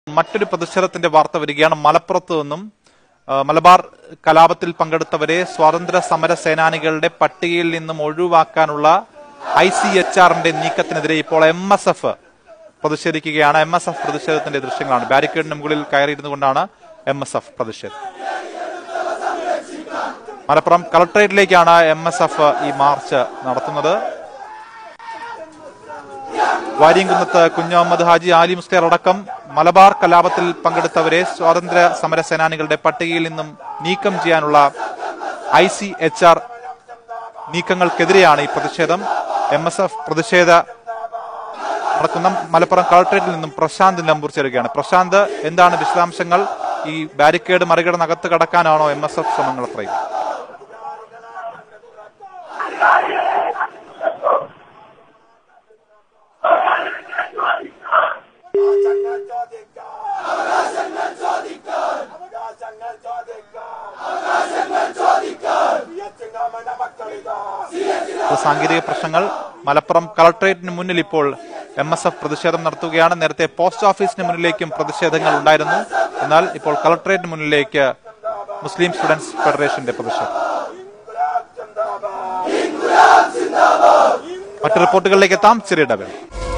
മറ്റൊരു പ്രതിഷേധത്തിന്റെ വാർത്ത വരികയാണ് മലപ്പുറത്ത് നിന്നും ആ, മലബാർ കലാപത്തിൽ പങ്കെടുത്തവരെ സ്വാതന്ത്ര്യ സമര സേനാനികളുടെ പട്ടികയിൽ നിന്നും ഒഴിവാക്കാനുള്ള ഐ സി എച്ച് ആറിന്റെ നീക്കത്തിനെതിരെ ഇപ്പോൾ എം എസ് എഫ് പ്രതിഷേധിക്കുകയാണ് എം എസ് എഫ് പ്രതിഷേധത്തിന്റെ ദൃശ്യങ്ങളാണ് ബാരിക്കേഡിന് മുകളിൽ കയറിയിരുന്നു കൊണ്ടാണ് എം എസ് എഫ് പ്രതിഷേധം മലപ്പുറം കളക്ടറേറ്റിലേക്കാണ് എം എസ് എഫ് ഈ മാർച്ച് നടത്തുന്നത് വാര്യംകുന്നത്ത് കുഞ്ഞഹമ്മദ് ഹാജി ആലി മുസ്ലിയർ അടക്കം മലബാർ കലാപത്തിൽ പങ്കെടുത്തവരെ സ്വാതന്ത്ര്യ സമര സേനാനികളുടെ പട്ടികയിൽ നിന്നും നീക്കം ചെയ്യാനുള്ള ഐ സി എച്ച് ആർ നീക്കങ്ങൾക്കെതിരെയാണ് ഈ പ്രതിഷേധം എം എസ് എഫ് പ്രതിഷേധ നടക്കുന്ന മലപ്പുറം കളക്ടറേറ്റിൽ നിന്നും പ്രശാന്ത് നമ്പൂർ ചേരുകയാണ് പ്രശാന്ത് എന്താണ് വിശദാംശങ്ങൾ ഈ ബാരിക്കേഡ് മറികടന്ന് അകത്ത് കടക്കാനാണോ എം എസ് എഫ് ശ്രമങ്ങൾ അത്രയും അവകാശങ്ങൾ ചോദിക്കാം അവകാശങ്ങൾ ചോദിക്കാം അവകാശങ്ങൾ ചോദിക്കാം സിയച്ചിങ്ങാമന്റെ മക്കളിതാ ഇപ്പോൾ സാങ്കേതിക പ്രശ്നങ്ങൾ മലപ്പുറം കളക്ടറേറ്റിന് മുന്നിൽ ഇപ്പോൾ എം എസ് എഫ് പ്രതിഷേധം നടത്തുകയാണ് നേരത്തെ പോസ്റ്റ് ഓഫീസിന് മുന്നിലേക്കും പ്രതിഷേധങ്ങൾ ഉണ്ടായിരുന്നു എന്നാൽ ഇപ്പോൾ കളക്ടറേറ്റിന് മുന്നിലേക്ക് മുസ്ലിം സ്റ്റുഡൻസ് ഫെഡറേഷന്റെ പ്രതിഷേധം മറ്റു റിപ്പോർട്ടുകളിലേക്ക് എത്താം ചെറിയ ഇടവേള